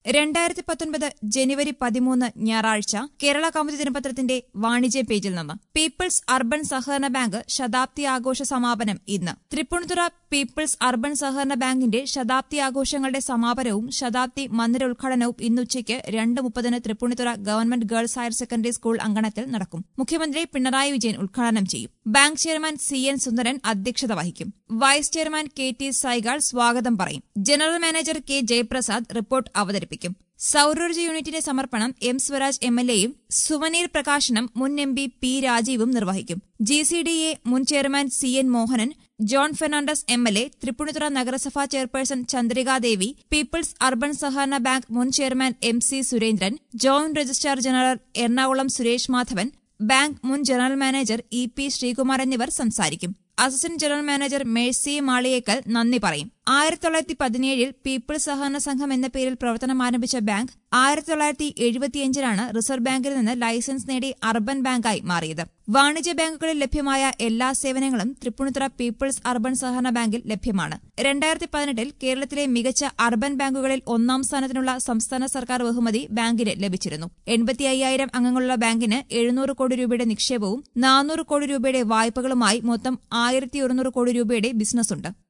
രണ്ടായിരത്തി പത്തൊൻപത് ജനുവരി പതിമൂന്ന് ഞായറാഴ്ച കേരള കൗമുദി ദിനപത്രത്തിന്റെ വാണിജ്യ പേജിൽ നിന്ന് പീപ്പിൾസ് അർബൻ സഹകരണ ബാങ്ക് ശതാബ്ദി ആഘോഷ സമാപനം ഇന്ന് തൃപ്പൂണിത്തുറ പീപ്പിൾസ് അർബൻ സഹകരണ ബാങ്കിന്റെ ശതാബ്ദി ആഘോഷങ്ങളുടെ സമാപനവും ശതാബ്ദി മന്ദിര ഉദ്ഘാടനവും ഇന്നുച്ചയ്ക്ക് രണ്ട് മുപ്പതിന് Thrippunithura government girls higher secondary school അങ്കണത്തിൽ നടക്കും മുഖ്യമന്ത്രി പിണറായി വിജയൻ ഉദ്ഘാടനം ചെയ്യും bank chairman C N Sundaran അധ്യക്ഷത വഹിക്കും vice chairman K T Saigal സ്വാഗതം പറയും general manager K Jayaprasad report അവതരിപ്പിക്കും സൌരോർജ്ജ യൂണിറ്റിന്റെ സമർപ്പണം എം സ്വരാജ് എം എൽ എയും സുവനീർ പ്രകാശനം മുൻ എം പി പി രാജീവും നിർവഹിക്കും ജി സി ഡി എ മുൻ chairman C N Mohanan John Fernandez M L A Thrippunithura നഗരസഭാ ചെയർപേഴ്സൺ ചന്ദ്രികാദേവി പീപ്പിൾസ് അർബൻ സഹകരണ ബാങ്ക് മുൻ chairman M C Surendran joint registrar general Ernakulam Suresh Madhavan bank മുൻ general manager E P Sreekumar എന്നിവർ സംസാരിക്കും assistant general manager Mercy Maliyekkal നന്ദി പറയും ആയിരത്തി തൊള്ളായിരത്തി പതിനേഴിൽ പീപ്പിൾസ് സഹകരണ സംഘം എന്ന പേരിൽ പ്രവർത്തനം ആരംഭിച്ച ബാങ്ക് ആയിരത്തി തൊള്ളായിരത്തി എഴുപത്തിയഞ്ചിലാണ് റിസർവ് ബാങ്കിൽ നിന്ന് ലൈസൻസ് നേടി അർബൻ ബാങ്കായി മാറിയത് വാണിജ്യ ബാങ്കുകളിൽ ലഭ്യമായ എല്ലാ സേവനങ്ങളും തൃപ്പൂണിത്തുറ പീപ്പിൾസ് അർബൻ സഹകരണ ബാങ്കിൽ ലഭ്യമാണ് രണ്ടായിരത്തി പതിനെട്ടിൽ കേരളത്തിലെ മികച്ച അർബൻ ബാങ്കുകളിൽ ഒന്നാം സ്ഥാനത്തിനുള്ള സംസ്ഥാന സർക്കാർ ബഹുമതി ബാങ്കിന് ലഭിച്ചിരുന്നു എൺപത്തി അയ്യായിരം അംഗങ്ങളുള്ള ബാങ്കിന് എഴുന്നൂറ് കോടി രൂപയുടെ നിക്ഷേപവും നാനൂറ് കോടി രൂപയുടെ വായ്പകളുമായി മൊത്തം ആയിരത്തി ഒരുന്നൂറ് കോടി രൂപയുടെ ബിസിനസ്സുണ്ട്